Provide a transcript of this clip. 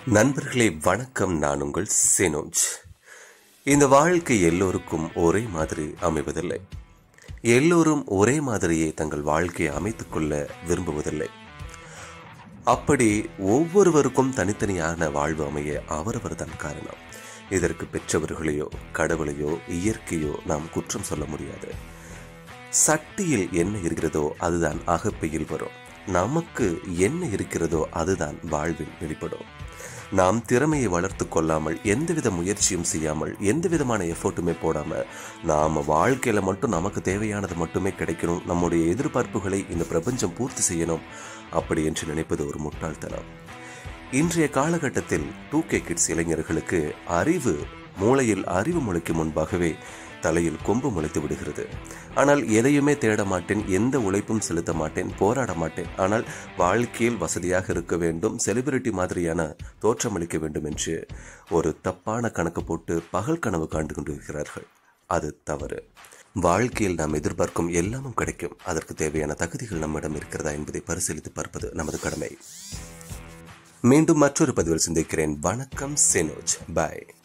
நண்பர்களே வணக்கம் நான் உங்கள் செனோஜ் இந்த வாழ்க்கை எல்லோருக்கும் ஒரே மாதிரி அமைவதில்லை எல்லோரும் ஒரே மாதிரியே தங்கள் வாழ்க்கையை அமைத்துக் கொள்ள விரும்புவதில்லை அப்படி ஒவ்வொருவருக்கும் தனித்தனியான வாழ்வு அமைய அவரவர் தான் காரணம் இதற்கு பெற்றவர்களையோ கடவுளையோ இயற்கையோ நாம் குற்றம் சொல்ல முடியாது சட்டியில் என்ன இருக்கிறதோ அதுதான் அகப்பையில் வரும் நமக்கு என்ன இருக்கிறதோ அதுதான் வாழ்வில் வெளிப்படும் நாம் திறமையை வளர்த்து கொள்ளாமல் எந்தவித முயற்சியும் செய்யாமல் எந்த விதமான எஃபோர்ட்டுமே போடாம நாம வாழ்க்கையில மட்டும் நமக்கு தேவையானது மட்டுமே கிடைக்கணும் நம்முடைய எதிர்பார்ப்புகளை இந்த பிரபஞ்சம் பூர்த்தி செய்யணும் அப்படி என்று நினைப்பது ஒரு முட்டாள்தனம் இன்றைய காலகட்டத்தில் டூ கே கிட்ஸ் இளைஞர்களுக்கு அறிவு மூளையில் அறிவு முளைக்கும் முன்பாகவே தலையில் கொம்பு முளைத்து விடுகிறது ஆனால் எதையுமே தேட மாட்டேன் எந்த உழைப்பும் செலுத்த மாட்டேன் போராட மாட்டேன் ஆனால் வாழ்க்கையில் வசதியாக இருக்க வேண்டும் செலிபிரிட்டி மாதிரியான தோற்றமளிக்க வேண்டும் என்று ஒரு தப்பான கணக்கு போட்டு பகல் கனவு காண்டு கொண்டிருக்கிறார்கள் அது தவறு வாழ்க்கையில் நாம் எதிர்பார்க்கும் எல்லாமும் கிடைக்கும் அதற்கு தேவையான தகுதிகள் நம்மிடம் இருக்கிறதா என்பதை பரிசீலித்து பார்ப்பது நமது கடமை மீண்டும் மற்றொரு பதிவில் சந்திக்கிறேன் வணக்கம் செனோஜ் பாய்